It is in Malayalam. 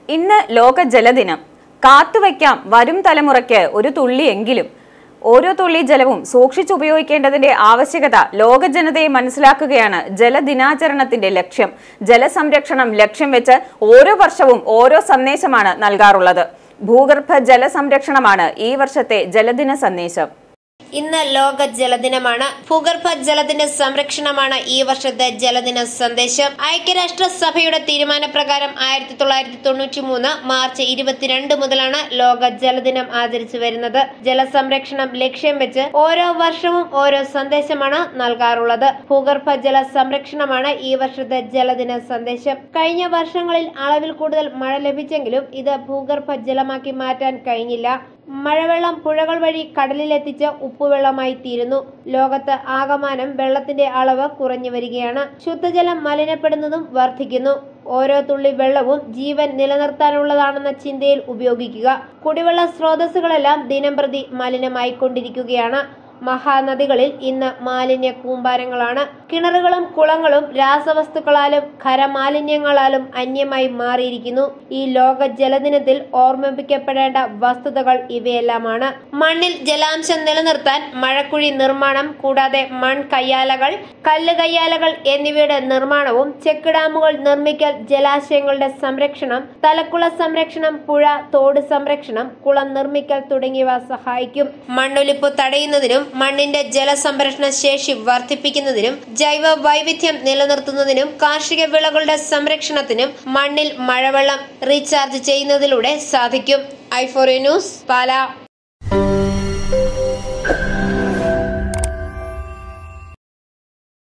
ഇന്ന് ലോക ജലദിനം കാത്തുവയ്ക്കാം വരും തലമുറയ്ക്ക് ഒരു തുള്ളിയെങ്കിലും ഓരോ തുള്ളി ജലവും സൂക്ഷിച്ചുപയോഗിക്കേണ്ടതിന്റെ ആവശ്യകത ലോക ജനതയെ മനസ്സിലാക്കുകയാണ് ജലദിനാചരണത്തിന്റെ ലക്ഷ്യം ജലസംരക്ഷണം ലക്ഷ്യം വെച്ച് ഓരോ വർഷവും ഓരോ സന്ദേശമാണ് നൽകാറുള്ളത് ഭൂഗർഭ ജലസംരക്ഷണമാണ് ഈ വർഷത്തെ ജലദിന സന്ദേശം ഇന്ന് ലോക ജലദിനമാണ് ഭൂഗർഭ ജലത്തിന്റെ സംരക്ഷണമാണ് ഈ വർഷത്തെ ജലദിന സന്ദേശം ഐക്യരാഷ്ട്ര സഭയുടെ തീരുമാനപ്രകാരം ആയിരത്തി തൊള്ളായിരത്തി തൊണ്ണൂറ്റി മൂന്ന് മാർച്ച് ഇരുപത്തിരണ്ട് മുതലാണ് ലോക ജലദിനം ആചരിച്ചു വരുന്നത് ജലസംരക്ഷണം ലക്ഷ്യം വെച്ച് ഓരോ വർഷവും ഓരോ സന്ദേശമാണ് നൽകാറുള്ളത് ഭൂഗർഭ ജല സംരക്ഷണമാണ് ഈ വർഷത്തെ ജലദിന സന്ദേശം കഴിഞ്ഞ വർഷങ്ങളിൽ അളവിൽ കൂടുതൽ മഴ ലഭിച്ചെങ്കിലും ഇത് ഭൂഗർഭ ജലമാക്കി മാറ്റാൻ കഴിഞ്ഞില്ല മഴവെള്ളം പുഴകൾ വഴി കടലിലെത്തിച്ച് ഉപ്പുവെള്ളമായി തീരുന്നു ലോകത്ത് ആകമാനം വെള്ളത്തിന്റെ അളവ് കുറഞ്ഞു വരികയാണ് ശുദ്ധജലം മലിനപ്പെടുന്നതും വർദ്ധിക്കുന്നു ഓരോ തുള്ളി വെള്ളവും ജീവൻ നിലനിർത്താനുള്ളതാണെന്ന ചിന്തയിൽ ഉപയോഗിക്കുക കുടിവെള്ള സ്രോതസ്സുകളെല്ലാം ദിനംപ്രതി മലിനമായിക്കൊണ്ടിരിക്കുകയാണ് മഹാനദികളിൽ ഇന്ന് മാലിന്യ കൂമ്പാരങ്ങളാണ് കിണറുകളും കുളങ്ങളും രാസവസ്തുക്കളാലും ഖരമാലിന്യങ്ങളാലും അന്യമായി മാറിയിരിക്കുന്നു ഈ ലോക ജലദിനത്തിൽ ഓർമ്മിപ്പിക്കപ്പെടേണ്ട വസ്തുതകൾ ഇവയെല്ലാമാണ് മണ്ണിൽ ജലാംശം നിലനിർത്താൻ മഴക്കുഴി നിർമ്മാണം കൂടാതെ മൺ കയ്യാലകൾ കല്ല് കയ്യാലകൾ എന്നിവയുടെ നിർമ്മാണവും ചെക്ക് ഡാമുകൾ നിർമ്മിക്കൽ ജലാശയങ്ങളുടെ സംരക്ഷണം തലക്കുള സംരക്ഷണം പുഴ തോട് സംരക്ഷണം കുളം നിർമ്മിക്കൽ തുടങ്ങിയവ സഹായിക്കും മണ്ണൊലിപ്പ് തടയുന്നതിനും മണ്ണിന്റെ ജലസംരക്ഷണ ശേഷി വർദ്ധിപ്പിക്കുന്നതിനും ജൈവ വൈവിധ്യം നിലനിർത്തുന്നതിനും കാർഷിക വിളകളുടെ സംരക്ഷണത്തിനും മണ്ണിൽ മഴവെള്ളം റീചാർജ് ചെയ്യുന്നതിലൂടെ സാധിക്കും ഐഫോറി ന്യൂസ് പാല